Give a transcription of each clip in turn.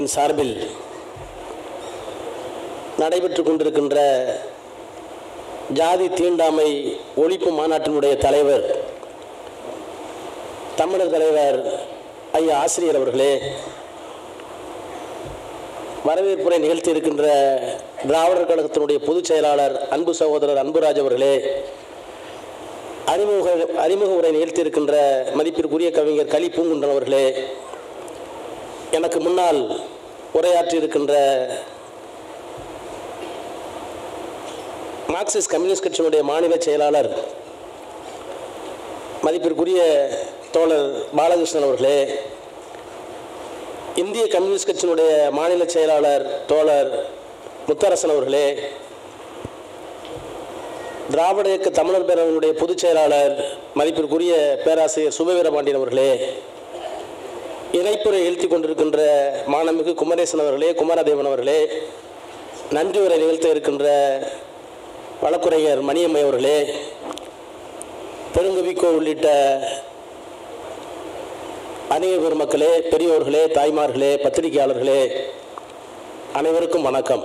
கட்சியின் சார்பில் நடைபெற்று கொண்டிருக்கின்ற ஜாதி தீண்டாமை ஒழிப்பு மாநாட்டினுடைய தலைவர் தமிழர் தலைவர் ஐயா ஆசிரியர் அவர்களே வரவேற்புரை நிகழ்த்தி இருக்கின்ற திராவிடர் கழகத்தினுடைய பொதுச் செயலாளர் அன்பு சகோதரர் அன்புராஜ் அவர்களே அறிமுக அறிமுக உரை நிகழ்த்தி இருக்கின்ற மதிப்பிற்குரிய கவிஞர் களி பூங்குன்றன் அவர்களே எனக்கு முன்னால் உரையாற்றி இருக்கின்ற மார்க்சிஸ்ட் கம்யூனிஸ்ட் கட்சியினுடைய மாநில செயலாளர் மதிப்பிற்குரிய தோழர் பாலகிருஷ்ணன் அவர்களே இந்திய கம்யூனிஸ்ட் கட்சியினுடைய மாநில செயலாளர் தோழர் முத்தரசன் அவர்களே திராவிட இயக்க தமிழர் பேரவையினுடைய பொதுச் செயலாளர் மதிப்பிற்குரிய பேராசிரியர் சுபவீரபாண்டியன் அவர்களே இணைப்புரை எழுத்தி கொண்டிருக்கின்ற மாணமிகு குமரேசன் அவர்களே குமாரதேவன் அவர்களே நன்றி உரை நிகழ்த்த இருக்கின்ற வழக்குரைஞர் மணியம்மை அவர்களே பெருங்கவிக்கோ உள்ளிட்ட அநேக பெருமக்களே பெரியோர்களே தாய்மார்களே பத்திரிகையாளர்களே அனைவருக்கும் வணக்கம்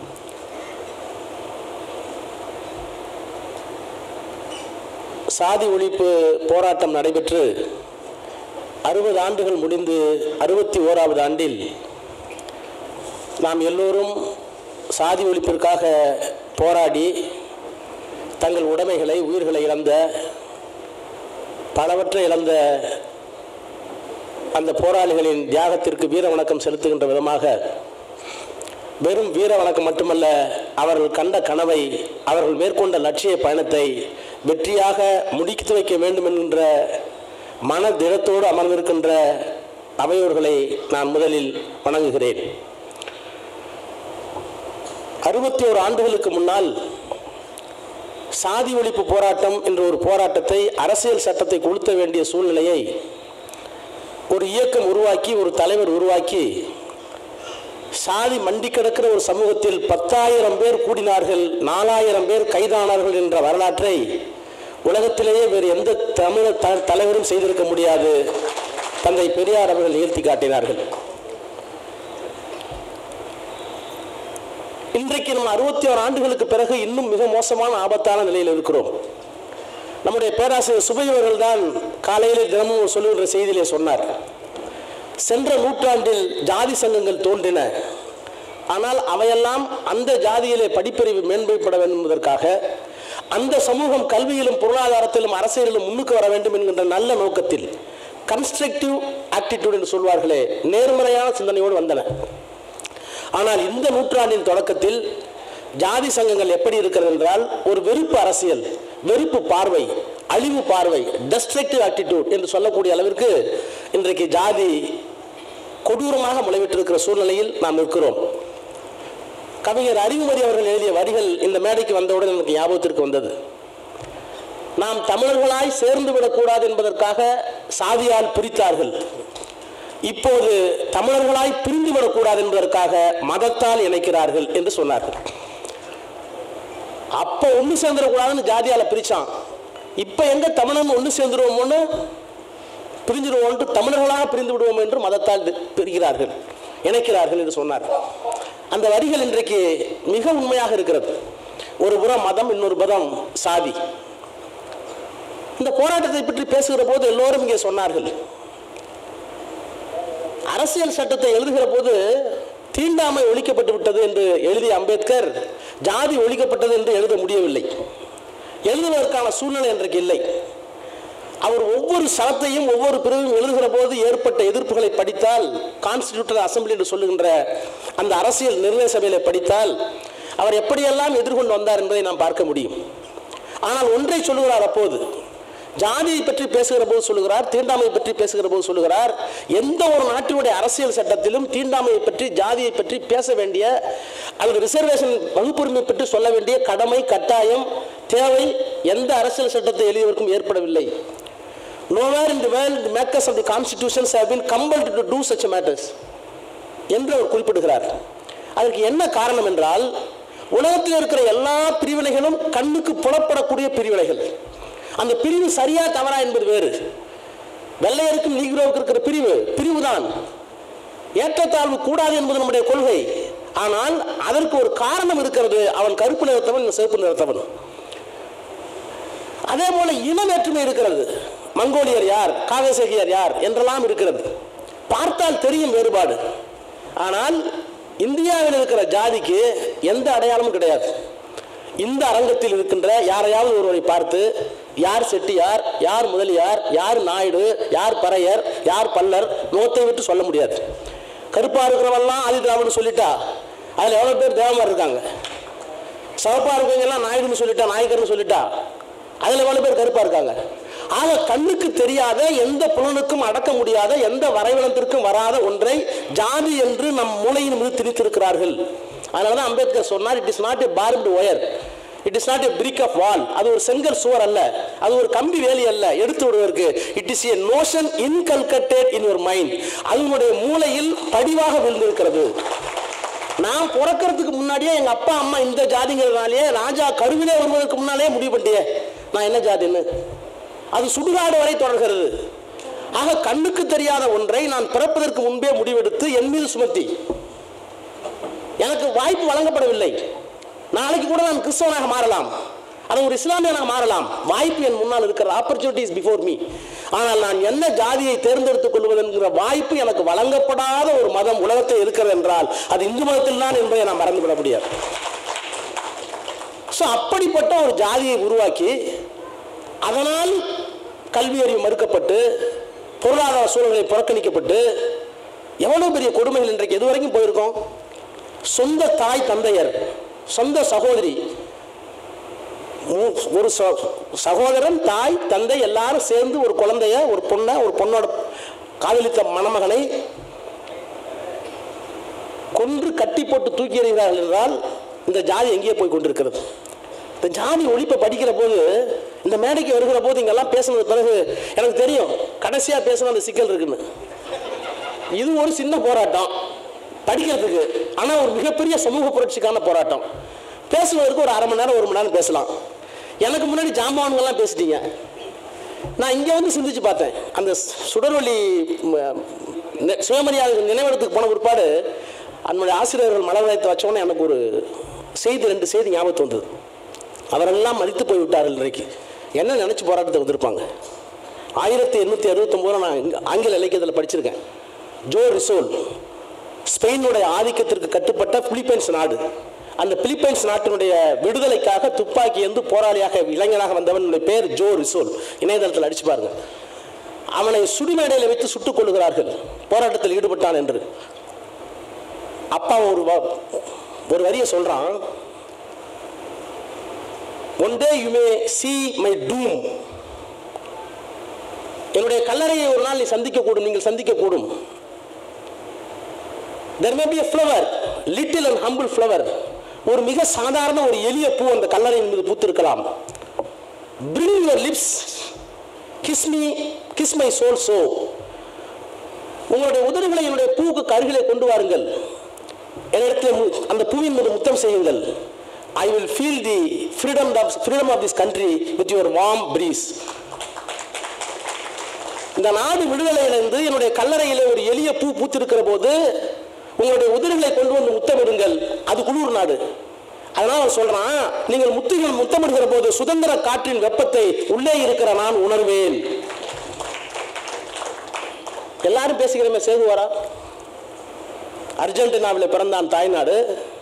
சாதி ஒழிப்பு போராட்டம் நடைபெற்று அறுபது ஆண்டுகள் முடிந்து அறுபத்தி ஓராவது ஆண்டில் நாம் எல்லோரும் சாதி ஒழிப்பிற்காக போராடி தங்கள் உடைமைகளை உயிர்களை இழந்த பலவற்றை இழந்த அந்த போராளிகளின் தியாகத்திற்கு வீர வணக்கம் செலுத்துகின்ற விதமாக வெறும் வீர வணக்கம் மட்டுமல்ல அவர்கள் கண்ட கனவை அவர்கள் மேற்கொண்ட லட்சிய பயணத்தை வெற்றியாக முடித்து வைக்க வேண்டும் என்கின்ற மன திடத்தோடு அமர்ந்திருக்கின்ற அவையோர்களை நான் முதலில் வணங்குகிறேன் அறுபத்தி ஓரு ஆண்டுகளுக்கு முன்னால் சாதி ஒழிப்பு போராட்டம் என்ற ஒரு போராட்டத்தை அரசியல் சட்டத்தை கொளுத்த வேண்டிய சூழ்நிலையை ஒரு இயக்கம் உருவாக்கி ஒரு தலைவர் உருவாக்கி சாதி மண்டி கிடக்கிற ஒரு சமூகத்தில் பத்தாயிரம் பேர் கூடினார்கள் நாலாயிரம் பேர் கைதானார்கள் என்ற வரலாற்றை உலகத்திலேயே வேறு எந்த தமிழர் த தலைவரும் செய்திருக்க முடியாது தந்தை பெரியார் அவர்கள் நிகழ்த்தி காட்டினார்கள் இன்றைக்கு நம்ம அறுபத்தி ஓரு ஆண்டுகளுக்கு பிறகு இன்னும் மிக மோசமான ஆபத்தான நிலையில் இருக்கிறோம் நம்முடைய பேராசிரியர் சுபையவர்கள் தான் காலையிலே தினமும் சொல்லுகின்ற செய்தியிலே சொன்னார் சென்ற நூற்றாண்டில் ஜாதி சங்கங்கள் தோன்றின ஆனால் அவையெல்லாம் அந்த ஜாதியிலே படிப்பறிவு மேம்படுத்தப்பட வேண்டும் என்பதற்காக அந்த சமூகம் கல்வியிலும் பொருளாதாரத்திலும் அரசியலிலும் முன்னுக்கு வர வேண்டும் என்கின்ற நல்ல நோக்கத்தில் கன்ஸ்ட்ரக்டிவ் ஆட்டிடியூட் என்று சொல்வார்களே நேர்மறையான சிந்தனையோடு வந்தன ஆனால் இந்த நூற்றாண்டின் தொடக்கத்தில் ஜாதி சங்கங்கள் எப்படி இருக்கிறது என்றால் ஒரு வெறுப்பு அரசியல் வெறுப்பு பார்வை அழிவு பார்வை டெஸ்ட்ரக்டிவ் ஆட்டிடியூட் என்று சொல்லக்கூடிய அளவிற்கு இன்றைக்கு ஜாதி கொடூரமாக முளைவிட்டிருக்கிற சூழ்நிலையில் நாம் இருக்கிறோம் கவிஞர் அறிவுமதி அவர்கள் எழுதிய வரிகள் இந்த மேடைக்கு வந்தவுடன் எனக்கு ஞாபகத்திற்கு வந்தது நாம் தமிழர்களாய் சேர்ந்து விடக்கூடாது என்பதற்காக சாதியால் பிரித்தார்கள் இப்போது தமிழர்களாய் பிரிந்து விடக்கூடாது என்பதற்காக மதத்தால் இணைக்கிறார்கள் என்று சொன்னார்கள் அப்போ ஒன்று சேர்ந்துடக்கூடாதுன்னு ஜாதியால பிரிச்சான் இப்போ எங்க தமிழன் ஒன்று சேர்ந்துருவோம்னு பிரிஞ்சிடுவோம் தமிழர்களாக பிரிந்து விடுவோம் என்று மதத்தால் பிரிக்கிறார்கள் இணைக்கிறார்கள் என்று சொன்னார் அந்த வரிகள் இன்றைக்கு மிக உண்மையாக இருக்கிறது ஒரு புறம் மதம் இன்னொரு புறம் சாதி இந்த போராட்டத்தை பற்றி பேசுகிற போது எல்லோரும் இங்கே சொன்னார்கள் அரசியல் சட்டத்தை எழுதுகிற போது தீண்டாமை ஒழிக்கப்பட்டு விட்டது என்று எழுதிய அம்பேத்கர் ஜாதி ஒழிக்கப்பட்டது என்று எழுத முடியவில்லை எழுதுவதற்கான சூழ்நிலை இன்றைக்கு இல்லை அவர் ஒவ்வொரு சலத்தையும் ஒவ்வொரு பிரிவும் எழுதுகிற போது ஏற்பட்ட எதிர்ப்புகளை படித்தால் கான்ஸ்டிடியூட்டல் அசம்பிளி என்று சொல்லுகின்ற அந்த அரசியல் நிர்ணய சபையில படித்தால் அவர் எப்படியெல்லாம் எதிர்கொண்டு வந்தார் என்பதை நாம் பார்க்க முடியும் ஆனால் ஒன்றை சொல்லுகிறார் அப்போது ஜாதியை பற்றி பேசுகிற போது சொல்லுகிறார் தீண்டாமை பற்றி பேசுகிற போது சொல்லுகிறார் எந்த ஒரு நாட்டினுடைய அரசியல் சட்டத்திலும் தீண்டாமையை பற்றி ஜாதியை பற்றி பேச வேண்டிய அல்லது ரிசர்வேஷன் வகுப்புரிமை பற்றி சொல்ல வேண்டிய கடமை கட்டாயம் தேவை எந்த அரசியல் சட்டத்தை எழுதியவருக்கும் ஏற்படவில்லை nowhere in the world makers of the constitutions have been compelled to do such matters என்று அவர் குறிப்பிடுகிறார் அதற்கு என்ன காரணம் என்றால் உலகத்தில் இருக்கிற எல்லா பிரிவினைகளும் கண்ணுக்கு புலப்படக்கூடிய பிரிவினைகள் அந்த பிரிவு சரியா தவறா என்பது வேறு வெள்ளையருக்கும் நீக்ரோவுக்கு இருக்கிற பிரிவு பிரிவு தான் ஏற்றத்தாழ்வு கூடாது என்பது நம்முடைய கொள்கை ஆனால் அதற்கு ஒரு காரணம் இருக்கிறது அவன் கருப்பு நிறத்தவன் இவன் சிவப்பு நிறத்தவன் அதே போல இன வேற்றுமை இருக்கிறது மங்கோலியர் யார் காகசேகியர் யார் என்றெல்லாம் இருக்கிறது பார்த்தால் தெரியும் வேறுபாடு ஆனால் இந்தியாவில் இருக்கிற ஜாதிக்கு எந்த அடையாளமும் கிடையாது இந்த அரங்கத்தில் இருக்கின்ற யாரையாவது ஒருவரை பார்த்து யார் செட்டியார் யார் முதலியார் யார் நாயுடு யார் பறையர் யார் பல்லர் நோத்தை விட்டு சொல்ல முடியாது கருப்பா இருக்கிறவெல்லாம் ஆதி திராவிடன்னு சொல்லிட்டா அதில் எவ்வளோ பேர் தேவமார் இருக்காங்க சிவப்பா இருக்கவங்கெல்லாம் நாயுடுன்னு சொல்லிட்டா நாயக்கர்னு சொல்லிட்டா அதில் எவ்வளோ பேர் கருப்பா இருக்காங்க ஆக கண்ணுக்கு தெரியாத எந்த புலனுக்கும் அடக்க முடியாத எந்த வரைவனத்திற்கும் வராத ஒன்றை ஜாதி என்று நம் மூளையின் மீது திணித்திருக்கிறார்கள் அதனால தான் அம்பேத்கர் சொன்னார் it is not a barbed wire it is not a brick of wall அது ஒரு செங்கல் சுவர் அல்ல அது ஒரு கம்பி வேலி அல்ல எடுத்து விடுவதற்கு it is a notion inculcated in your mind அதனுடைய மூளையில் படிவாக விழுந்திருக்கிறது நான் பிறக்கிறதுக்கு முன்னாடியே எங்க அப்பா அம்மா இந்த ஜாதிங்கிறதுனாலே ராஜா கருவிலே வருவதற்கு முன்னாலே முடிவு பண்ணிட்டே நான் என்ன ஜாதின்னு அது சுடுகாடு வரை தொடர்கிறது ஆக கண்ணுக்கு தெரியாத ஒன்றை நான் பிறப்பதற்கு முன்பே முடிவெடுத்து என் மீது சுமத்தி எனக்கு வாய்ப்பு வழங்கப்படவில்லை நாளைக்கு கூட நான் கிறிஸ்தவனாக மாறலாம் அது ஒரு இஸ்லாமியனாக மாறலாம் வாய்ப்பு என் முன்னால் இருக்கிற ஆப்பர்ச்சுனிட்டிஸ் பிஃபோர் மீ ஆனால் நான் என்ன ஜாதியை தேர்ந்தெடுத்துக் கொள்வதென்கிற வாய்ப்பு எனக்கு வழங்கப்படாத ஒரு மதம் உலகத்தில் இருக்கிறது என்றால் அது இந்து மதத்தில் தான் என்பதை நான் மறந்துவிட முடியாது ஸோ அப்படிப்பட்ட ஒரு ஜாதியை உருவாக்கி அதனால் கல்வி அறிவு மறுக்கப்பட்டு பொருளாதார சூழல்களை புறக்கணிக்கப்பட்டு எவ்வளவு பெரிய கொடுமைகள் இன்றைக்கு எது வரைக்கும் போயிருக்கோம் சொந்த தாய் தந்தையர் சொந்த சகோதரி மூ- ஒரு ச- சகோதரன் தாய் தந்தை எல்லாரும் சேர்ந்து ஒரு குழந்தைய ஒரு பொண்ணை ஒரு பொண்ணோட காதலித்த மணமகனை கொன்று கட்டி போட்டு தூக்கி எறிகிறார்கள் என்றால் இந்த ஜாதி எங்கேயே போய் கொண்டிருக்கிறது இந்த ஜாதி ஒழிப்பை படிக்கிற போது இந்த மேடைக்கு வருகிற போது இங்கெல்லாம் பேசுனது பிறகு எனக்கு தெரியும் கடைசியாக பேசுன அந்த சிக்கல் இருக்குன்னு இது ஒரு சின்ன போராட்டம் படிக்கிறதுக்கு ஆனால் ஒரு மிகப்பெரிய சமூக புரட்சிக்கான போராட்டம் பேசுவதற்கு ஒரு அரை மணி நேரம் ஒரு மணி நேரம் பேசலாம் எனக்கு முன்னாடி ஜாம்பவான்கள்லாம் பேசிட்டீங்க நான் இங்கே வந்து சிந்திச்சு பார்த்தேன் அந்த சுடர்வழி ம, நெ- சுயமரியாதை நினைவிடத்துக்கு போன பிற்பாடு என்னுடைய ஆசிரியர்கள் மலர் வளையத்தை வச்சோன்னே எனக்கு ஒரு செய்தி ரெண்டு செய்தி ஞாபகத்து வந்தது அவரெல்லாம் மதித்து போய் விட்டார்கள் இன்றைக்கு என்ன நினச்சி போராட்டத்தை வந்திருப்பாங்க ஆயிரத்தி எண்ணூற்றி அறுபத்தொம்போதில் நான் இங்க ஆங்கில இலக்கியத்தில் படிச்சிருக்கேன் ஜோ ரிசோல் ஸ்பெயினுடைய ஆதிக்கத்திற்கு கட்டுப்பட்ட பிலிப்பைன்ஸ் நாடு அந்த பிலிப்பைன்ஸ் நாட்டினுடைய விடுதலைக்காக துப்பாக்கி ஏந்து போராளியாக இளைஞனாக வந்தவனுடைய பேர் ஜோ ரிசோல் இணையதளத்தில் அடிச்சு பாருங்க அவனை சுடுமேடையில் வைத்து சுட்டுக் கொள்ளுகிறார்கள் போராட்டத்தில் ஈடுபட்டான் என்று அப்பா ஒரு வ- ஒரு வரியை சொல்றான் one day you may see my tomb என்னுடைய கல்லறையை ஒரு நாள் நீ சந்திக்கக்கூடும் நீங்கள் சந்திக்கக்கூடும் there may be a flower little and humble flower ஒரு மிக சாதாரண ஒரு எளிய பூ அந்த கல்லறையின் மீது பூத்திருக்கலாம் bring your lips kiss me kiss my soul so உங்களுடைய உதடுகளை என்னுடைய பூவுக்கு கருகிலே கொண்டு வாருங்கள் என்னிடத்தில் மு- அந்த பூவின் மீது முத்தம் செய்யுங்கள் I will feel the freedom of freedom of this country with your warm breeze இந்த நாடு விடுதலையிலிருந்து என்னுடைய கல்லறையிலே ஒரு எளிய பூ பூத்திருக்கிற போது உங்களுடைய உதிரிகளை கொண்டு வந்து முத்தமிடுங்கள் அது குளிர் நாடு அதனால அவன் சொல்றான் நீங்கள் முத்துகள் முத்தமிடுகிற போது சுதந்திர காற்றின் வெப்பத்தை உள்ளே இருக்கிற நான் உணர்வேன் எல்லாரும் பேசுகிறமே சேகுவாரா அர்ஜென்டினாவில் பிறந்தான் தாய்நாடு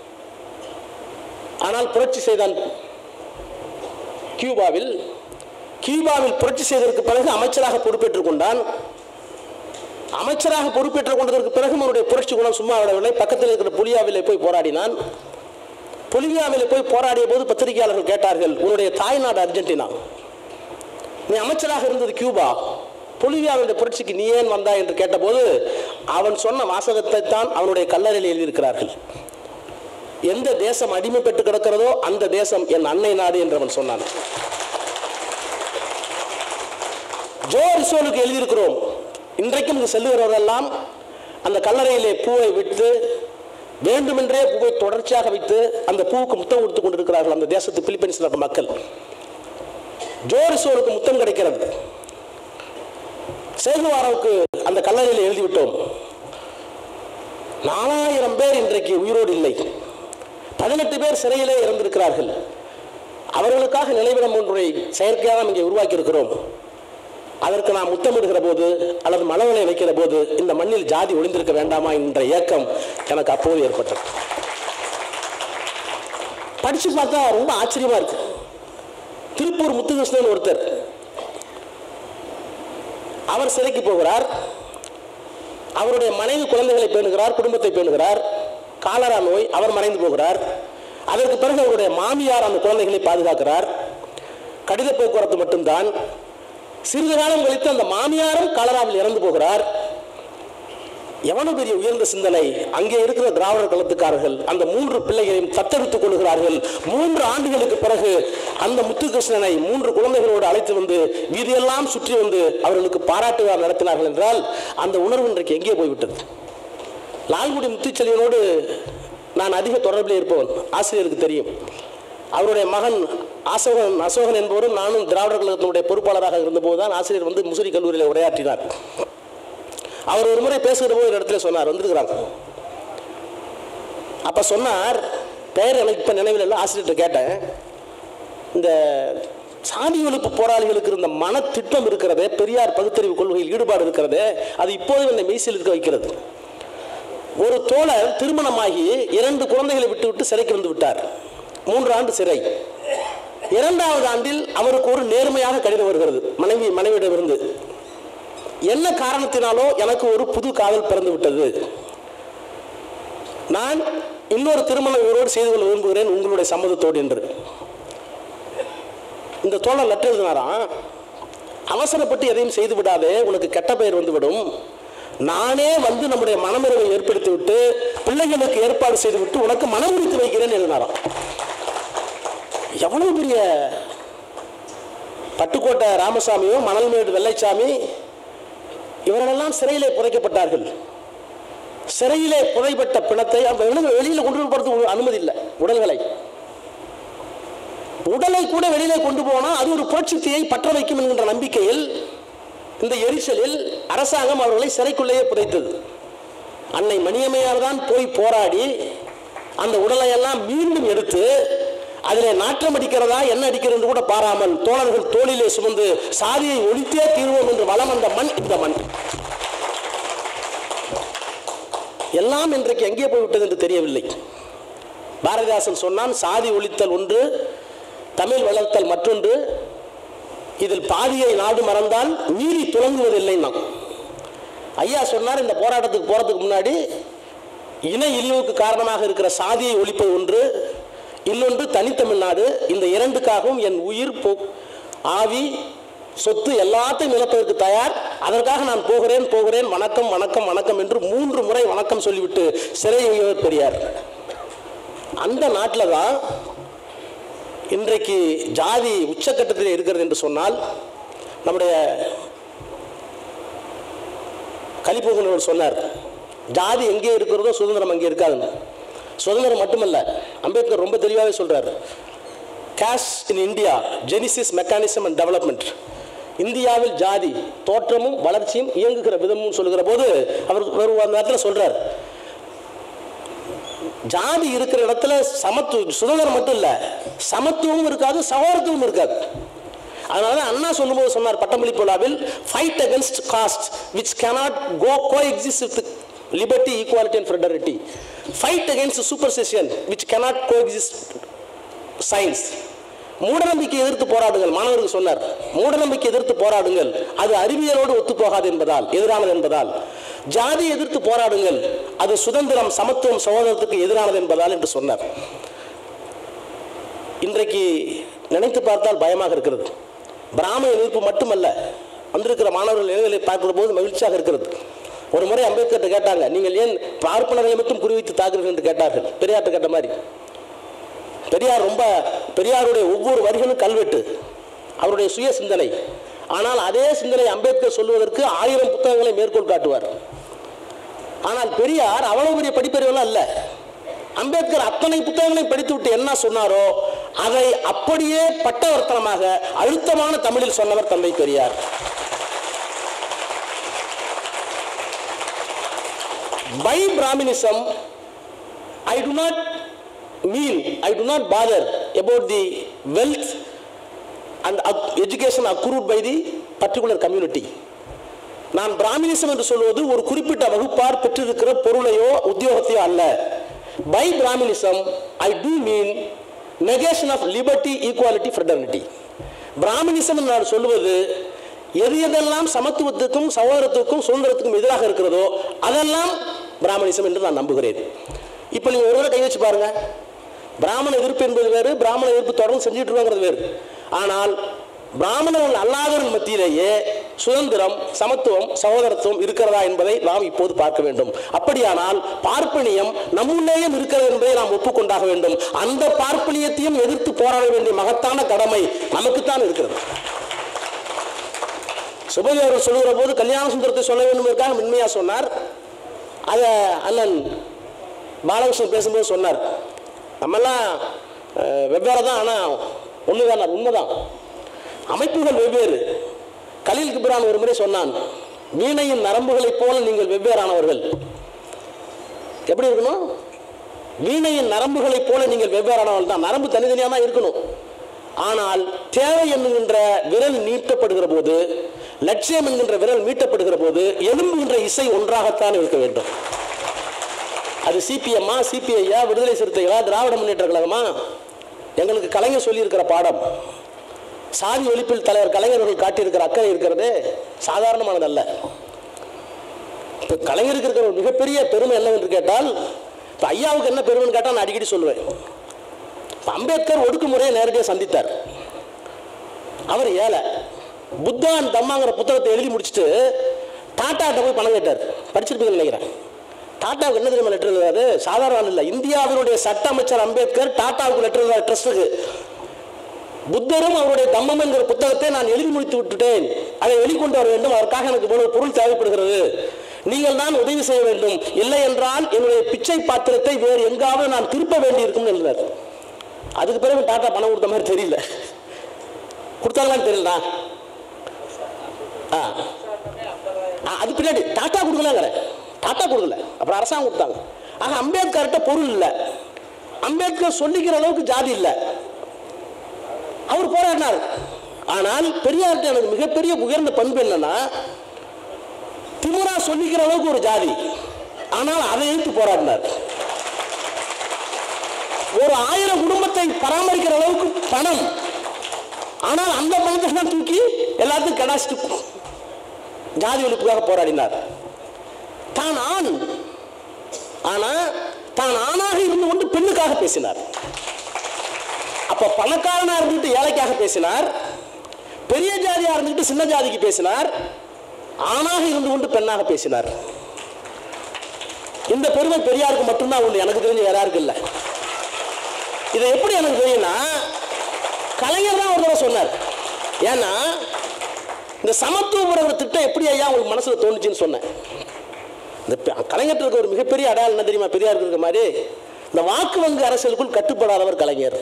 ஆனால் புரட்சி செய்தான் கியூபாவில் கியூபாவில் புரட்சி செய்ததற்கு பிறகு அமைச்சராக பொறுப்பேற்றுக் கொண்டான் அமைச்சராக பொறுப்பேற்றுக் கொண்டதற்கு பிறகு அவனுடைய புரட்சி குணம் சும்மா விடவில்லை பக்கத்தில் இருக்கிற புலியாவிலே போய் போராடினான் பொலிவியாவிலே போய் போராடிய போது பத்திரிகையாளர்கள் கேட்டார்கள் உன்னுடைய தாய்நாடு அர்ஜென்டினா நீ அமைச்சராக இருந்தது கியூபா பொலிவியாவுடைய புரட்சிக்கு நீ ஏன் வந்தாய் என்று கேட்டபோது அவன் சொன்ன வாசகத்தை தான் அவனுடைய கல்லறையில் எழுதியிருக்கிறார்கள் எந்த தேசம் அடிமைப்பட்டு கிடக்கிறதோ அந்த தேசம் என் அன்னை நாடு என்று அவன் சொன்னான் ஜோ ரிசோலுக்கு எழுதியிருக்கிறோம் இன்றைக்கும் இங்கு செல்லுகிறவரெல்லாம் அந்த கல்லறையிலே பூவை விட்டு வேண்டுமென்றே பூவை தொடர்ச்சியாக வைத்து அந்த பூவுக்கு முத்தம் கொடுத்து கொண்டிருக்கிறார்கள் அந்த தேசத்து பிலிப்பைன்ஸ் நாட்டு மக்கள் ஜோ ரிசோலுக்கு முத்தம் கிடைக்கிறது சேகுவாராவுக்கு அந்த கல்லறையில் எழுதிவிட்டோம் நாலாயிரம் பேர் இன்றைக்கு உயிரோடு இல்லை பதினெட்டு பேர் சிறையிலே இறந்திருக்கிறார்கள் அவர்களுக்காக நினைவிடம் ஒன்றை செயற்கையாக நாம் இங்கே உருவாக்கி இருக்கிறோம் அதற்கு நாம் முத்தமிடுகிற போது அல்லது மனவனை வைக்கிற போது இந்த மண்ணில் ஜாதி ஒளிந்திருக்க வேண்டாமா என்ற ஏக்கம் எனக்கு அப்போது ஏற்பட்டது படிச்சு பார்த்தா ரொம்ப ஆச்சரியமா இருக்கு திருப்பூர் முத்துகிருஷ்ணன் ஒருத்தர் அவர் சிறைக்கு போகிறார் அவருடைய மனைவி குழந்தைகளை பேணுகிறார் குடும்பத்தை பேணுகிறார் காலரா நோய் அவர் மறைந்து போகிறார் அதற்கு பிறகு அவருடைய மாமியார் அந்த குழந்தைகளை பாதுகாக்கிறார் கடித போக்குவரத்து மட்டும்தான் சிறிது காலம் கழித்து அந்த மாமியாரும் காலராவில் இறந்து போகிறார் எவ்வளவு பெரிய உயர்ந்த சிந்தனை அங்கே இருக்கிற திராவிடர் கலத்துக்காரர்கள் அந்த மூன்று பிள்ளைகளையும் தத்தெடுத்துக் கொள்கிறார்கள் மூன்று ஆண்டுகளுக்கு பிறகு அந்த முத்துகிருஷ்ணனை மூன்று குழந்தைகளோடு அழைத்து வந்து வீதியெல்லாம் சுற்றி வந்து அவர்களுக்கு பாராட்டு விழா நடத்தினார்கள் என்றால் அந்த உணர்வு இன்றைக்கு எங்கே போய்விட்டது லால்குடி முத்துச்செல்வனோடு நான் அதிக தொடர்பில் இருப்பவன் ஆசிரியருக்கு தெரியும் அவருடைய மகன் அசோகன் அசோகன் என்பவரும் நானும் திராவிடர் கழகத்தினுடைய பொறுப்பாளராக இருந்தபோது தான் ஆசிரியர் வந்து முசிறி கல்லூரியில் உரையாற்றினார் அவர் ஒரு முறை பேசுகிற போது ஒரு இடத்துல சொன்னார் வந்திருக்கிறாங்க அப்ப சொன்னார் பெயர் எனக்கு இப்ப நினைவில் இல்லை ஆசிரியர்கிட்ட கேட்டேன் இந்த சாதி ஒழிப்பு போராளிகளுக்கு இருந்த மனத்திட்டம் இருக்கிறதே பெரியார் பகுத்தறிவு கொள்கையில் ஈடுபாடு இருக்கிறதே அது இப்போதும் என்னை மெய்சில் இருக்க வைக்கிறது ஒரு தோழர் திருமணமாகி இரண்டு குழந்தைகளை விட்டு விட்டு சிறைக்கு வந்து விட்டார் மூன்று ஆண்டு சிறை இரண்டாவது ஆண்டில் அவருக்கு ஒரு நேர்மையாக கடிதம் வருகிறது மனைவி மனைவியிடமிருந்து என்ன காரணத்தினாலோ எனக்கு ஒரு புது காதல் பிறந்து விட்டது நான் இன்னொரு திருமணம் இவரோடு செய்து கொள்ள விரும்புகிறேன் உங்களுடைய சம்மதத்தோடு என்று இந்த தோழர் லெட்டர் எழுதினாராம் அவசரப்பட்டு எதையும் செய்து விடாதே உனக்கு கெட்ட பெயர் வந்துவிடும் நானே வந்து நம்முடைய மனமிறவை ஏற்படுத்தி விட்டு பிள்ளைகளுக்கு ஏற்பாடு செய்து விட்டு உனக்கு மனம் முடித்து வைக்கிறேன் எழுதினாராம் எவ்வளவு பெரிய பட்டுக்கோட்டை ராமசாமியோ மணல்மேடு வெள்ளைச்சாமி இவர்களெல்லாம் சிறையிலே புதைக்கப்பட்டார்கள் சிறையிலே புதைப்பட்ட பிணத்தை அவங்க வெளியில் கொண்டு போறதுக்கு அனுமதி இல்லை உடல்களை உடலை கூட வெளியிலே கொண்டு போனா அது ஒரு புரட்சித்தையை பற்ற வைக்கும் என்கின்ற நம்பிக்கையில் இந்த எரிச்சலில் அரசாங்கம் அவர்களை சிறைக்குள்ளேயே புதைத்தது அன்னை மணியம்மையார் தான் போய் போராடி அந்த உடலை எல்லாம் மீண்டும் எடுத்து அதிலே நாற்றம் அடிக்கிறதா என்ன அடிக்கிறது கூட பாராமல் தோழர்கள் தோளிலே சுமந்து சாதியை ஒழித்தே தீர்வோம் என்று வளம் வந்த மண் இந்த மண் எல்லாம் இன்றைக்கு எங்கே போய்விட்டது என்று தெரியவில்லை பாரதிதாசன் சொன்னான் சாதி ஒழித்தல் ஒன்று தமிழ் வளர்த்தல் மற்றொன்று இதில் பாதியை நாடு மறந்தால் மீறி துளங்குவதில்லை நாம் ஐயா சொன்னார் இந்த போராட்டத்துக்கு போறதுக்கு முன்னாடி இன இழிவுக்கு காரணமாக இருக்கிற சாதியை ஒழிப்பது ஒன்று இன்னொன்று தனித்தமிழ்நாடு இந்த இரண்டுக்காகவும் என் உயிர் போ ஆவி சொத்து எல்லாத்தையும் இழப்பதற்கு தயார் அதற்காக நான் போகிறேன் போகிறேன் வணக்கம் வணக்கம் வணக்கம் என்று மூன்று முறை வணக்கம் சொல்லிவிட்டு சிறை வைவர் பெரியார் அந்த நாட்டில் தான் இன்றைக்கு ஜாதி உச்சக்கட்டத்தில் இருக்கிறது என்று சொன்னால் நம்முடைய கலிப்போகனவர் சொன்னார் ஜாதி எங்கே இருக்கிறதோ சுதந்திரம் அங்கே இருக்காதுன்னு சுதந்திரம் மட்டுமல்ல அம்பேத்கர் ரொம்ப தெளிவாகவே சொல்றார் caste in India genesis mechanism and development இந்தியாவில் ஜாதி தோற்றமும் வளர்ச்சியும் இயங்குகிற விதமும் சொல்லுகிற போது அவர் ஒரு அந்த இடத்துல சொல்றார் ஜாதி இருக்கிற இடத்துல சமத்துவ சுதந்திரம் மட்டும் இல்ல சமத்துவமும் இருக்காது சகோதரத்துவம் இருக்காது அதனால தான் அண்ணா சொல்லும்போது சொன்னார் பட்டமளிப்பு விழாவில் fight against caste which cannot co coexist with liberty equality and fraternity fight against superstition which cannot coexist science மூடநம்பிக்கை எதிர்த்து போராடுங்கள் மாணவருக்கு சொன்னார் மூடநம்பிக்கை எதிர்த்து போராடுங்கள் அது அறிவியலோடு ஒத்துப்போகாது என்பதால் எதிரானது என்பதால் ஜாதி எதிர்த்து போராடுங்கள் அது சுதந்திரம் சமத்துவம் சகோதரத்துக்கு எதிரானது என்பதால் என்று சொன்னார் இன்றைக்கு நினைத்து பார்த்தால் பயமாக இருக்கிறது பிராமண எதிர்ப்பு மட்டுமல்ல வந்திருக்கிற மாணவர்கள் இளைஞர்களை பார்க்கிற போது மகிழ்ச்சியாக இருக்கிறது ஒரு முறை அம்பேத்கர் கேட்டாங்க நீங்கள் ஏன் பார்ப்பனர்களை மட்டும் குறிவைத்து தாக்குறீர்கள் என்று கேட்டார்கள் பெரியார்ட்ட கேட்ட மாதிரி பெரியார் ரொம்ப பெரியாருடைய ஒவ்வொரு வரிகளும் கல்வெட்டு அவருடைய சுய சிந்தனை ஆனால் அதே சிந்தனை அம்பேத்கர் சொல்வதற்கு ஆயிரம் புத்தகங்களை மேற்கோள் காட்டுவார் ஆனால் பெரியார் அவ்வளவு பெரிய படிப்பறிவெல்லாம் அல்ல அம்பேத்கர் அத்தனை புத்தகங்களையும் படித்து விட்டு என்ன சொன்னாரோ அதை அப்படியே பட்டவர்த்தனமாக அழுத்தமான தமிழில் சொன்னவர் தந்தை Periyar by Brahminism I do not mean I do not bother about the wealth and education accrued by the particular community நான் பிராமினிசம் என்று சொல்வது ஒரு குறிப்பிட்ட வகுப்பார் பெற்றிருக்கிற பொருளையோ உத்தியோகத்தையோ அல்ல by Brahminism I do mean negation of liberty equality fraternity Brahminism நான் சொல்லுவது எது எதெல்லாம் சமத்துவத்துக்கும் சகோதரத்துக்கும் சுதந்திரத்துக்கும் எதிராக இருக்கிறதோ அதெல்லாம் பிராமணிசம் என்று நான் நம்புகிறேன் இப்போ நீங்கள் ஒரு கை வச்சு பாருங்க பிராமண எதிர்ப்பு என்பது வேறு பிராமண எதிர்ப்பு தொடர்ந்து செஞ்சுட்டு இருக்காங்கிறது வேறு ஆனால் பிராமணர்கள் அல்லாதவர்கள் மத்தியிலேயே சுதந்திரம் சமத்துவம் சகோதரத்துவம் இருக்கிறதா என்பதை நாம் இப்போது பார்க்க வேண்டும் அப்படியானால் பார்ப்பனியம் நம்முள்ளேயும் இருக்கிறது என்பதை நாம் ஒப்புக்கொண்டாக வேண்டும் அந்த பார்ப்பனியத்தையும் எதிர்த்து போராட வேண்டிய மகத்தான கடமை நமக்குத்தான் இருக்கிறது சுபதி அவர்கள் சொல்லுகிற போது கல்யாண சுந்தரத்தை சொல்ல வேண்டும் என்பதற்காக மென்மையாக சொன்னார் அதை அண்ணன் பாலகிருஷ்ணன் பேசும்போது சொன்னார் நம்மெல்லாம் அஹ், வெவ்வேறு தான் ஆனால் ஒன்று தான் உண்மைதான் அமைப்புகள் வெவ்வேறு கலீல் கிப்ரான் ஒரு முறை சொன்னான் வீணையின் நரம்புகளைப் போல நீங்கள் வெவ்வேறானவர்கள் எப்படி இருக்கணும் வீணையின் நரம்புகளைப் போல நீங்கள் வெவ்வேறானவர்கள் தான் நரம்பு தனித்தனியாக தான் இருக்கணும் ஆனால் தேவை என்கின்ற விரல் நீட்டப்படுகிற போது லட்சியம் என்கின்ற விரல் மீட்டப்படுகிற போது எலும்புகின்ற இசை ஒன்றாகத்தான் இருக்க வேண்டும் அது சிபிஎம்மா சிபிஐயா விடுதலை சிறுத்தைகளா திராவிட முன்னேற்ற கழகமா எங்களுக்கு கலைஞர் சொல்லியிருக்கிற பாடம் சாதி ஒழிப்பில் தலைவர் கலைஞர்கள் காட்டியிருக்கிற அக்கறை இருக்கிறது சாதாரணமானதல்ல இப்போ கலைஞருக்கு இருக்கிற ஒரு மிகப்பெரிய பெருமை என்னவென்று கேட்டால் இப்போ ஐயாவுக்கு என்ன பெருமைன்னு கேட்டால் நான் அடிக்கடி சொல்லுவேன் இப்ப அம்பேத்கர் ஒடுக்குமுறையை நேரடியாக சந்தித்தார் அவர் ஏழை புத்தான் தம்மாங்கிற புத்தகத்தை எழுதி முடிச்சுட்டு டாட்டாட்ட போய் பணம் கேட்டார் படிச்சிருப்பீங்கன்னு நினைக்கிறேன் டாட்டாவுக்கு என்ன தெரியுமா லெட்டர் எழுதாரு சாதாரண ஆள் இல்லை இந்தியாவினுடைய சட்ட அமைச்சர் அம்பேத்கர் டாட்டாவுக்கு லெட்டர் எழுதார் ட்ரஸ்ட்டுக்கு புத்தரும் அவருடைய தம்மம் என்கிற புத்தகத்தை நான் எழுதி முடித்து விட்டுட்டேன் அதை வெளிக்கொண்டு வர வேண்டும் அதற்காக எனக்கு இவ்வளவு பொருள் தேவைப்படுகிறது நீங்கள் தான் உதவி செய்ய வேண்டும் இல்லை என்றால் என்னுடைய பிச்சை பாத்திரத்தை வேறு எங்காவது நான் திருப்ப வேண்டியிருக்கும் எழுதார் அதுக்கு பிறகு டாட்டா பணம் கொடுத்த மாதிரி தெரியல கொடுத்தாங்களான்னு தெரியலடா ஆ ஆ, அது பின்னாடி டாட்டா கொடுக்கலாங்கிற டாட்டா கொடுக்கல அப்புறம் அரசாங்கம் கொடுத்தாங்க ஆக அம்பேத்கர்கிட்ட பொருள் இல்லை அம்பேத்கர் சொல்லிக்கிற அளவுக்கு ஜாதி இல்லை அவர் போராடினார் ஆனால் பெரியார்கிட்ட எனக்கு மிகப்பெரிய உயர்ந்த பண்பு என்னன்னா திமுறா சொல்லிக்கிற அளவுக்கு ஒரு ஜாதி ஆனால் அதை எதிர்த்து போராடினார் ஒரு ஆயிரம் குடும்பத்தை பராமரிக்கிற அளவுக்கு பணம் ஆனால் அந்த பணத்தை தான் தூக்கி எல்லாத்தையும் கடாச்சிட்டு ஜாதி ஒழிப்புக்காக போராடினார் தான் ஆண் ஆனா தான் ஆணாக இருந்து கொண்டு பெண்ணுக்காக பேசினார் அப்ப பணக்காரனா இருந்துட்டு ஏழைக்காக பேசினார் பெரிய ஜாதியா இருந்துட்டு சின்ன ஜாதிக்கு பேசினார் ஆணாக இருந்து கொண்டு பெண்ணாக பேசினார் இந்த பெருமை பெரியாருக்கு மட்டும்தான் உண்டு எனக்கு தெரிஞ்ச வேற யாருக்கும் இல்லை இதை எப்படி எனக்கு தெரியும்னா கலைஞர் தான் ஒரு தடவை சொன்னார் ஏன்னா இந்த சமத்துவ திட்டம் எப்படி ஐயா உங்களுக்கு மனசுல தோணுச்சுன்னு சொன்னேன் இந்த பெ- கலைஞர்ட்ட இருக்க ஒரு மிகப்பெரிய அடையாளம் என்ன தெரியுமா பெரியாருக்கு இருக்க மாதிரி இந்த வாக்கு வங்கி அரசியலுக்குள் கட்டுப்படாதவர் கலைஞர்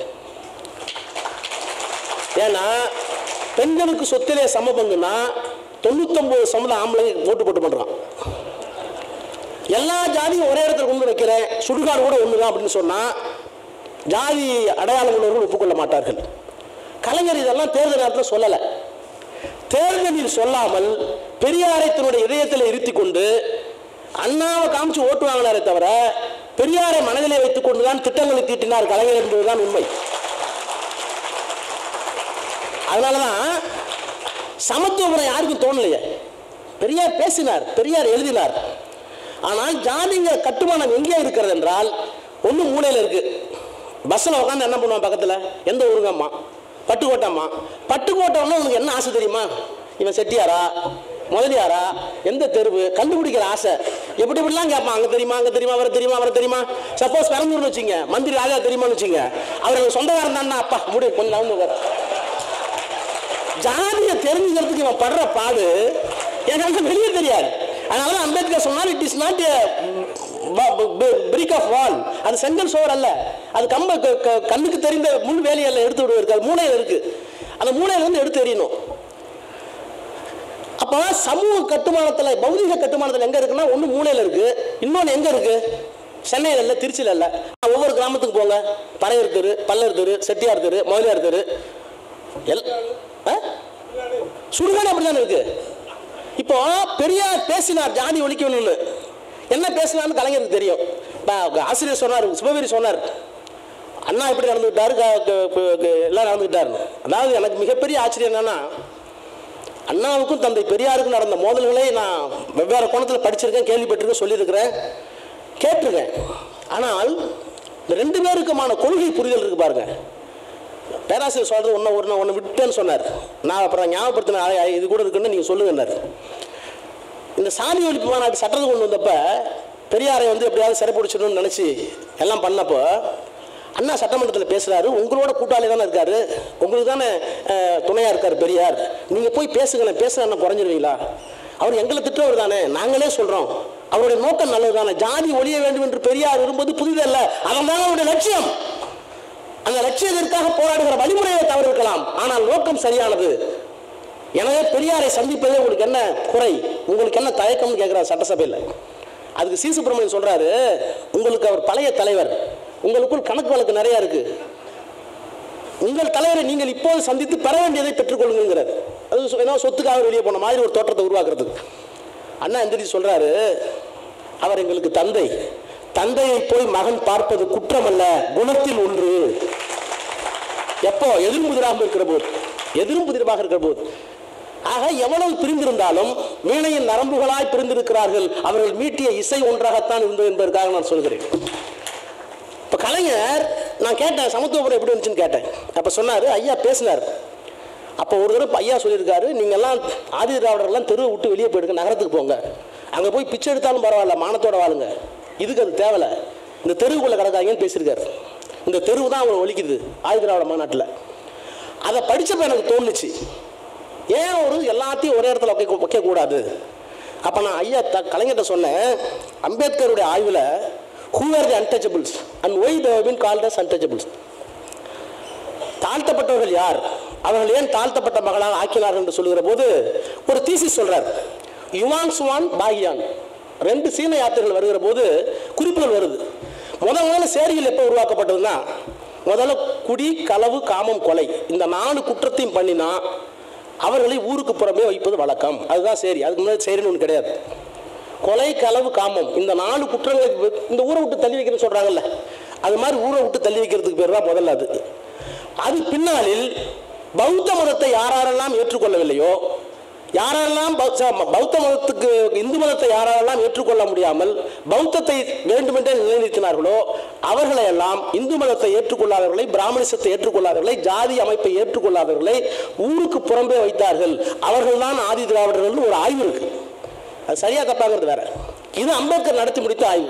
ஏன்னா பெண்களுக்கு சொத்திலே சம பங்குனா தொண்ணூத்தொன்பது சமத ஆம்பளைங்க ஓட்டு போட்டு பண்றான் எல்லா ஜாதியும் ஒரே இடத்துல கொண்டு வைக்கிறேன் சுடுகாடு கூட ஒண்ணுதான் அப்படின்னு சொன்னா ஜாதி அடையாளம் உள்ளவர்கள் ஒப்புக்கொள்ள மாட்டார்கள் கலைஞர் இதெல்லாம் தேர்தல் நேரத்தில் சொல்லலை தேர்தலில் சொல்லாமல் பெரியாரை தன்னுடைய இதயத்தில் இருத்தி கொண்டு அண்ணாவை காமிச்சு ஓட்டு வாங்கினாரே தவிர பெரியாரை மனதிலே வைத்துக் கொண்டுதான் திட்டங்களை தீட்டினார் கலைஞர் என்பதுதான் உண்மை அதனாலதான் சமத்துவம் யாருக்கும் தோணலையே பெரியார் பேசினார் பெரியார் எழுதினார் ஆனால் ஜாதிங்க கட்டுமானம் எங்கே இருக்கிறது என்றால் ஒன்று மூலையில் இருக்கு பஸ்ஸில் உட்காந்து என்ன பண்ணுவான் பக்கத்தில் எந்த ஊருங்கம்மா பட்டுக்கோட்டம்மா பட்டுக்கோட்டம்னா உனக்கு என்ன ஆசை தெரியுமா இவன் செட்டியாரா முதலியாரா எந்த தெருவு கண்டுபிடிக்கிற ஆசை எப்படி இப்படிலாம் கேட்பான் அங்கே தெரியுமா அங்கே தெரியுமா அவரை தெரியுமா அவரை தெரியுமா சப்போஸ் பிறந்தூர்னு வச்சுங்க மந்திரி ராஜா தெரியுமான்னு வச்சுங்க அவர் எனக்கு சொந்தக்காரன் தானே அப்பா முடி கொஞ்சம் நவந்து உட்காரு. ஜாதியை தெரிஞ்சுக்கிறதுக்கு இவன் படுற பாடு எனக்கு வெளியே தெரியாது அதனால தான் அம்பேத்கர் சொன்னார் it is not brick of wall அது செங்கல் சோர் அல்ல அது கம்ப க- க- கண்ணுக்கு தெரிந்த முள் வேலையெல்லாம் எடுத்து விடுவதற்கு அது மூளையில் இருக்கு அந்த மூளையில இருந்து எடுத்து எறியணும் அப்ப அப்போ சமூக கட்டுமானத்தில் பௌதிக கட்டுமானத்தில் எங்கே இருக்குன்னா ஒன்று மூலையில் இருக்கு இன்னொன்று எங்கே இருக்கு சென்னையில் இல்லை திருச்சியில் இல்லை ஒவ்வொரு கிராமத்துக்கு போங்க பறையர் தெரு பல்லர் தெரு செட்டியார் தெரு முதலியார் தெரு எல் ஆ? சுடுகாடு அப்படிதானே இருக்கு இப்போ பெரியார் பேசினார் ஜாதி ஒழிக்கணும்னு என்ன பேசினார்னு கலைஞருக்கு தெரியும் இப்ப ஆசிரியர் சொன்னார் சிவபெரி சொன்னார் அண்ணா எப்படி நடந்துக்கிட்டாரு க- க- க- க- எல்லாம் நடந்துக்கிட்டாரு அதாவது எனக்கு மிகப்பெரிய ஆச்சரியம் என்னன்னா அண்ணாவுக்கும் தந்தை பெரியாருக்கும் நடந்த மோதல்களை நான் வெவ்வேறு கோணத்தில் படிச்சிருக்கேன் கேள்விப்பட்டிருக்கேன் சொல்லியிருக்கிறேன் கேட்டிருக்கேன் ஆனால் இந்த ரெண்டு பேருக்குமான கொள்கை புரிதல் இருக்கு பாருங்க பேராசிரியர் சொல்றது ஒன்று ஒரு ஒன்று விட்டேன்னு சொன்னார் நான் அப்புறம் ஞாபகப்படுத்தின ஆ, இது கூட இருக்குன்னு நீங்கள் சொல்லுங்கன்னார் இந்த சாதி ஒழிப்பு மாநாட்டு சட்டத்தை கொண்டு வந்தப்ப பெரியாரை வந்து எப்படியாவது சிறைப்பிடிச்சிடணும்னு நினச்சி எல்லாம் பண்ணப்போ அண்ணா சட்டமன்றத்தில் பேசுகிறாரு உங்களோட கூட்டாளி தானே இருக்காரு உங்களுக்கு தானே துணையாக இருக்கார் பெரியார் நீங்கள் போய் பேசுங்களேன் பேசுகிறேன் குறைஞ்சிருவீங்களா அவர் எங்களை திட்டவர் தானே நாங்களே சொல்கிறோம் அவருடைய நோக்கம் நல்லது தானே ஜாதி ஒழிய வேண்டும் என்று பெரியார் விரும்புவது புதிதல்ல அதன் தான் அவருடைய லட்சியம் அந்த லட்சியத்திற்காக போராடுகிற வழிமுறையை தவறு இருக்கலாம் ஆனால் நோக்கம் சரியானது எனவே பெரியாரை சந்திப்பதே உங்களுக்கு என்ன குறை உங்களுக்கு என்ன தயக்கம்னு கேட்குறாரு சட்டசபையில் அதுக்கு சி சுப்பிரமணியன் சொல்றாரு உங்களுக்கு அவர் பழைய தலைவர் உங்களுக்குள் கணக்கு வழக்கு நிறைய இருக்கு உங்கள் தலைவரை நீங்கள் இப்போது சந்தித்து பெற வேண்டியதை பெற்றுக்கொள்ளுங்கிறார் அது சொ- ஏதோ சொத்துக்காக வெளியே போன மாதிரி ஒரு தோற்றத்தை உருவாக்குறதுக்கு அண்ணா எந்திரிச்சு சொல்றாரு அவர் எங்களுக்கு தந்தை தந்தையை போய் மகன் பார்ப்பது குற்றமல்ல குணத்தில் ஒன்று எப்போ எதிர்முதிராக இருக்கிற போது எதிர்முதிராக இருக்கிற போது ஆக எவ்வளவு பிரிந்திருந்தாலும் வீணையின் நரம்புகளாய் பிரிந்திருக்கிறார்கள் அவர்கள் மீட்டிய இசை ஒன்றாகத்தான் இருந்தது என்பதற்காக நான் சொல்கிறேன் இப்போ கலைஞர் நான் கேட்டேன் சமத்துவபுரம் எப்படி இருந்துச்சுன்னு கேட்டேன் அப்போ சொன்னார் ஐயா பேசினார் அப்போ ஒரு தடவை ஐயா சொல்லியிருக்காரு நீங்கள்லாம் ஆதி திராவிடர்லாம் தெருவை விட்டு வெளியே போயிடுங்க நகரத்துக்கு போங்க அங்கே போய் பிச்சை எடுத்தாலும் பரவாயில்ல மானத்தோட வாழுங்க இதுக்கு அது தேவையில்ல இந்த தெருவுக்குள்ளே கிடக்காங்கன்னு பேசியிருக்காரு இந்த தெருவு தான் அவங்களை ஒழிக்குது ஆதி திராவிட மாநாட்டில் அதை படித்தப்ப எனக்கு தோணுச்சு ஏன் ஒரு எல்லாத்தையும் ஒரே இடத்துல வைக்க வைக்கக்கூடாது அப்போ நான் ஐயா த கலைஞர்கிட்ட சொன்னேன் அம்பேத்கருடைய ஆய்வில் who are the untouchables and why they been called as untouchables தாழ்த்தப்பட்டவர்கள் யார் அவர்கள் ஏன் தாழ்த்தப்பட்ட மகளாக ஆக்கினார்கள் என்று சொல்லுகிற போது ஒரு தீசிஸ் சொல்றார் யுவான் சுவான் பாகியான் ரெண்டு சீன யாத்திரைகள் வருகிற போது குறிப்புகள் வருது முத முதல்ல சேரிகள் எப்போ உருவாக்கப்பட்டதுன்னா முதல்ல குடி களவு காமம் கொலை இந்த நாலு குற்றத்தையும் பண்ணினா அவர்களை ஊருக்கு புறமே வைப்பது வழக்கம் அதுதான் சரி அதுக்கு முன்னாடி சரின்னு ஒன்று கிடையாது கொலை களவு காமம் இந்த நாலு குற்றங்களுக்கு வி- இந்த ஊரை விட்டு தள்ளி வைக்கிறேன்னு சொல்றாங்கல்ல அது மாதிரி ஊரை விட்டு தள்ளி வைக்கிறதுக்கு பேர் தான் முதல்ல அது அது பின்னாளில் பௌத்த மதத்தை யாரெல்லாம் ஏற்றுக்கொள்ளவில்லையோ யாரெல்லாம் பௌ- ச- பௌத்த மதத்துக்கு இந்து மதத்தை யாரெல்லாம் ஏற்றுக்கொள்ள முடியாமல் பௌத்தத்தை வேண்டுமென்றே நிலைநிறுத்தினார்களோ அவர்களை எல்லாம் இந்து மதத்தை ஏற்றுக்கொள்ளாதவர்களை பிராமணிசத்தை ஏற்றுக்கொள்ளாதவர்களை ஜாதி அமைப்பை ஏற்றுக்கொள்ளாதவர்களை ஊருக்கு புறம்பே வைத்தார்கள் அவர்கள்தான் ஆதி திராவிடர்கள்னு ஒரு ஆய்வு இருக்கு அது சரியா தப்பாங்கிறது வேற இது அம்பேத்கர் நடத்தி முடித்த ஆய்வு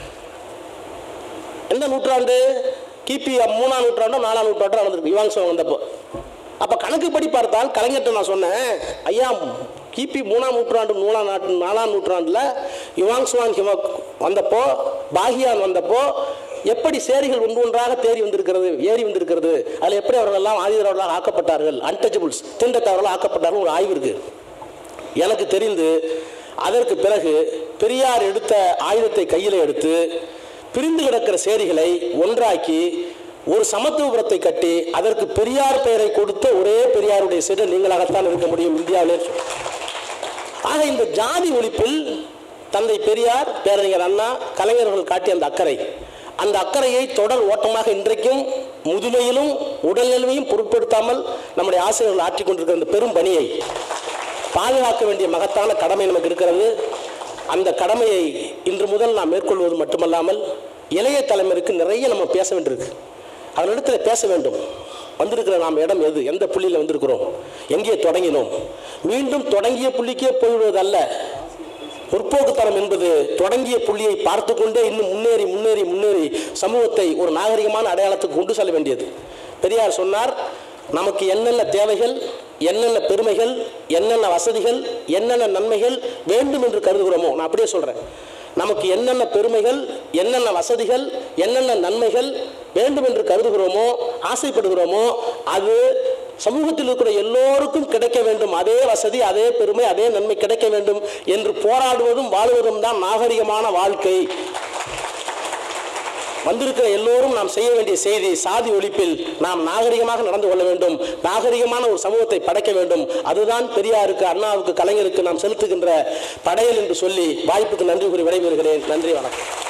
எந்த நூற்றாண்டு கிபி மூணாம் நூற்றாண்டோ நாலாம் நூற்றாண்டோ நடந்திருக்கு யுவாங்சம் வந்தப்போ அப்போ கணக்குப்படி பார்த்தால் கலைஞர்கிட்ட நான் சொன்னேன் ஐயா கிபி மூணாம் நூற்றாண்டு நூலாம் நாட்டு நாலாம் நூற்றாண்டில் யுவாங்சுவான் ஹிம வந்தப்போ பாகியான் வந்தப்போ எப்படி சேரிகள் ஒன்று ஒன்றாக தேறி வந்திருக்கிறது ஏறி வந்திருக்கிறது அதில் எப்படி அவர்கள் எல்லாம் ஆதிதரவர்களாக ஆக்கப்பட்டார்கள் அன்டச்சபிள்ஸ் திண்டத்தவர்களாக ஆக்கப்பட்டார்கள் ஒரு ஆய்வு இருக்குது எனக்கு தெரிந்து அதற்கு பிறகு பெரியார் எடுத்த ஆயுதத்தை கையில் எடுத்து பிரிந்து கிடக்கிற சேரிகளை ஒன்றாக்கி ஒரு சமத்துவபுரத்தை கட்டி அதற்கு பெரியார் பெயரை கொடுத்த ஒரே பெரியாருடைய சீடர் நீங்களாகத்தான் இருக்க முடியும் இந்தியாவிலே ஆக இந்த ஜாதி ஒழிப்பில் தந்தை பெரியார் பேரறிஞர் அண்ணா கலைஞர்கள் காட்டிய அந்த அக்கறை அந்த அக்கறையை தொடர் ஓட்டமாக இன்றைக்கும் முதுமையிலும் உடல்நிலைமையும் பொருட்படுத்தாமல் நம்முடைய ஆசிரியர்கள் ஆற்றிக் கொண்டிருக்கிற இந்த பெரும் பணியை பாதுகாக்க வேண்டிய மகத்தான கடமை நமக்கு இருக்கிறது அந்த கடமையை இன்று முதல் நாம் மேற்கொள்வது மட்டுமல்லாமல் இளைய தலைமுறைக்கு நிறைய நம்ம பேச வேண்டியிருக்கு அவனிடத்தில் பேச வேண்டும் வந்திருக்கிற நாம் இடம் எது எந்த புள்ளியில் வந்திருக்கிறோம் எங்கே தொடங்கினோம் மீண்டும் தொடங்கிய புள்ளிக்கே போய்விடுவதல்ல முற்போக்குத்தனம் என்பது தொடங்கிய புள்ளியை பார்த்து கொண்டே இன்னும் முன்னேறி முன்னேறி முன்னேறி சமூகத்தை ஒரு நாகரிகமான அடையாளத்துக்கு கொண்டு செல்ல வேண்டியது பெரியார் சொன்னார் நமக்கு என்னென்ன தேவைகள் என்னென்ன பெருமைகள் என்னென்ன வசதிகள் என்னென்ன நன்மைகள் வேண்டும் என்று கருதுகிறோமோ நான் அப்படியே சொல்றேன் நமக்கு என்னென்ன பெருமைகள் என்னென்ன வசதிகள் என்னென்ன நன்மைகள் வேண்டும் என்று கருதுகிறோமோ ஆசைப்படுகிறோமோ அது சமூகத்தில் இருக்கிற எல்லோருக்கும் கிடைக்க வேண்டும் அதே வசதி அதே பெருமை அதே நன்மை கிடைக்க வேண்டும் என்று போராடுவதும் வாழுவதும் தான் நாகரிகமான வாழ்க்கை வந்திருக்கிற எல்லோரும் நாம் செய்ய வேண்டிய செய்தி சாதி ஒழிப்பில் நாம் நாகரிகமாக நடந்து கொள்ள வேண்டும் நாகரிகமான ஒரு சமூகத்தை படைக்க வேண்டும் அதுதான் பெரியாருக்கு அண்ணாவுக்கு கலைஞருக்கு நாம் செலுத்துகின்ற படையல் என்று சொல்லி வாய்ப்புக்கு நன்றி கூறி விடைபெறுகிறேன் நன்றி வணக்கம்